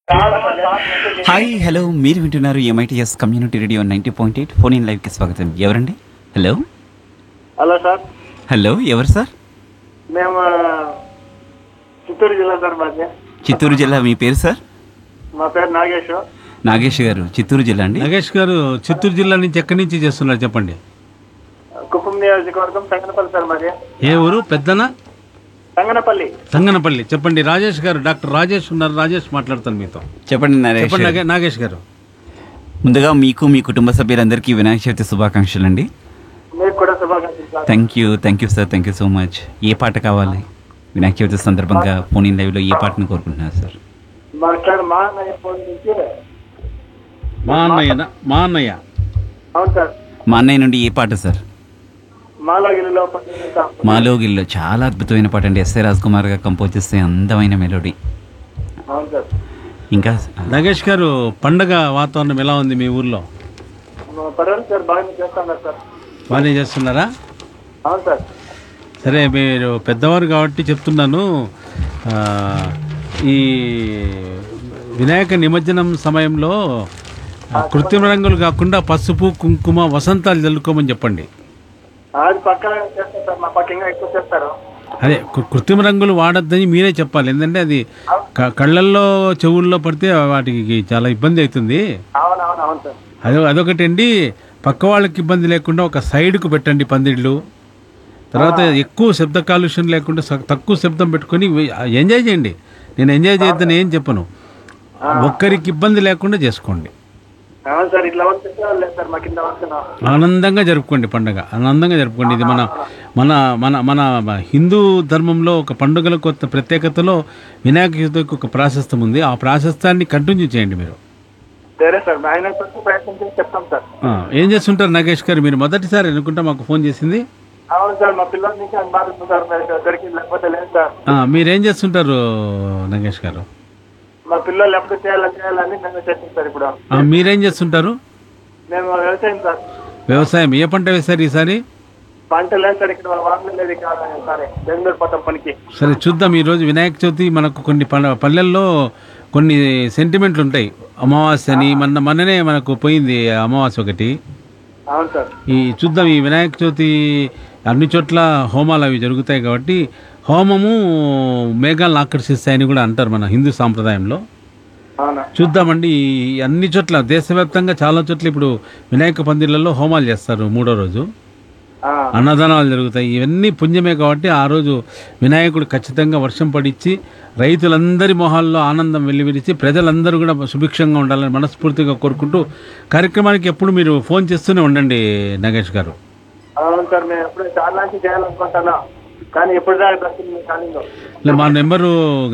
hi hello మీరు వింటున్నారు MITS community radio ninety point eight phone in లైవ్కి స్వాగతం ఎవరండి హలో హలో సార్ హలో ఎవరు సార్ మేము చిత్తూరు జిల్లా సార్ మాది చిత్తూరు జిల్లా మీ పేరు సార్ మా పేరు నాగేష్ నాగేష్ గారు చిత్తూరు జిల్లా అండి నగేష్ గారు చిత్తూరు జిల్లా నుంచి ఎక్కడి నుంచి చేస్తున్నారు చెప్పండి కుప్పం నియోజకవర్గం సంగనపల్లి సార్ మాది ఏ ఊరు పెద్దన సంగనపల్లి సంగనపల్లి చెప్పండి రాజేష్ గారు డాక్టర్ రాజేష్ ఉన్నారు రాజేష్ మాట్లాడతాను మీతో చెప్పండి నరేష్ చెప్పండి నాగే- నాగేష్ గారు ముందుగా మీకు మీ కుటుంబ సభ్యులందరికీ వినాయక చవితి శుభాకాంక్షలు అండి మీకు కూడా శుభాకాంక్షలు sir thank you thank you sir thank you so much ఏ పాట కావాలి వినాయక చవితి సందర్భంగా ఫోన్ ఇన్ లైవ్లో ఏ పాటను కోరుకుంటున్నారు సార్ మాట్లాడు మా అన్నయ్య ఫోన్ నుంచి మా అన్నయ్య మా అన్నయ్య అవును సార్ మా అన్నయ్య నుండి ఏ పాట సార్ మాలోగిరిలో పనిచేస్తాం మాలోగిల్లో చాలా అద్భుతమైన పాట అండి ఎస్ఏ రాజ్ కుమార్ గారు కంపోజ్ చేస్తే అందమైన మెలోడీ అవును సార్ ఇంకా నగేష్ గారు పండగ వాతావరణం ఎలా ఉంది మీ ఊర్లో పర్వాలేదు సార్ బాగానే చేస్తాను సార్ బాగానే చేస్తున్నారా అవును సార్ సరే మీరు పెద్దవారు కాబట్టి చెప్తున్నాను ఆ, ఈ వినాయక నిమజ్జనం సమయంలో ఆ, కృత్రిమ రంగులు కాకుండా పసుపు కుంకుమ వసంతాలు చల్లుకోమని చెప్పండి అది పక్కా చేస్తాం సార్ మా పక్కంగా ఎక్కువ చేస్తారు అదే కృ- కృత్రిమ రంగులు వాడొద్దని మీరే చెప్పాలి ఎందుకంటే అది క- కళ్ళల్లో చెవుల్లో పడితే వాటికి చాలా ఇబ్బంది అవుతుంది అవును అవును అవును సార్ అదో అదొకటండి పక్క వాళ్ళకి ఇబ్బంది లేకుండా ఒక సైడ్కు పెట్టండి పందిళ్ళు తర్వాత ఎక్కువ శబ్ద కాలుష్యం లేకుండా స- తక్కువ శబ్దం పెట్టుకొని వి- ఎంజాయ్ చేయండి నేను ఎంజాయ్ చేయొద్దని ఏం చెప్పను ఒక్కరికి ఇబ్బంది లేకుండా చేసుకోండి అవును సార్ ఇట్లా వరకు లేదు సార్ మా కింద వస్తున్నాం ఆనందంగా జరుపుకోండి పండుగ ఆనందంగా జరుపుకోండి ఇది మన మన మన మన హిందూ ధర్మంలో ఒక పండుగలకు కొత్త ప్రత్యేకతలో వినాయక చవితికి ఒక ప్రాశస్తం ఉంది ఆ ప్రాశస్తాన్ని కంటిన్యూ చేయండి మీరు సరే సార్ ఆయన కొంచెం ప్రయత్నం చేసి చెప్తాం సార్ ఆ, ఏం చేస్తుంటారు నాగేష్ గారు మీరు మొదటిసారి అనుకుంటా మాకు ఫోన్ చేసింది అవును సార్ మా పిల్లల నుంచి అని బాధిస్తుంది సార్ మీరు దొరికి లేకపోతే లేదు సార్ ఆ, మీరేం చేస్తుంటారు నాగేష్ గారు మా పిల్లలు ఎప్పుడు చేయాలని చేయాలని మేము చేస్తాం సార్ ఇప్పుడు ఆ, మీరేం చేస్తుంటారు మేము వ్యవసాయం సార్ వ్యవసాయం ఏ పంట వేశారు ఈసారి పంట లేదు సార్ ఇక్కడ వాహనం లేదు ఇక్కడ సరే బెంగళూరు పోతాం పనికి సరే చూద్దాం ఈరోజు వినాయక చవితి మనకు కొన్ని పల్ల- పల్లెల్లో కొన్ని సెంటిమెంట్లు ఉంటాయి అమావాస్య అని మొన్న మొన్ననే మనకు పోయింది అమావాస్య ఒకటి అవును సార్ ఈ చూద్దాం ఈ వినాయక చవితి అన్ని చోట్ల హోమాలు అవి జరుగుతాయి కాబట్టి హోమము మేఘాలను ఆకర్షిస్తాయని కూడా అంటారు మన హిందూ సాంప్రదాయంలో అవునా చూద్దామండి ఈ అన్ని చోట్ల దేశవ్యాప్తంగా చాలా చోట్ల ఇప్పుడు వినాయక పందిళ్లలో హోమాలు చేస్తారు మూడో రోజు ఆ, అన్నదానాలు జరుగుతాయి ఇవన్నీ పుణ్యమే కాబట్టి ఆ రోజు వినాయకుడు ఖచ్చితంగా వర్షం పడిచ్చి రైతులందరి మొహాల్లో ఆనందం వెల్లివిరిచి ప్రజలందరూ కూడా సుభిక్షంగా ఉండాలని మనస్ఫూర్తిగా కోరుకుంటూ కార్యక్రమానికి ఎప్పుడు మీరు ఫోన్ చేస్తూనే ఉండండి నాగేష్ గారు అవును సార్ మేము ఎప్పుడు చాలా నుంచి చేయాలనుకుంటున్నాం కానీ ఎప్పుడు దాకా దొరికింది మీ కాలంలో ఇలా మా నెంబరు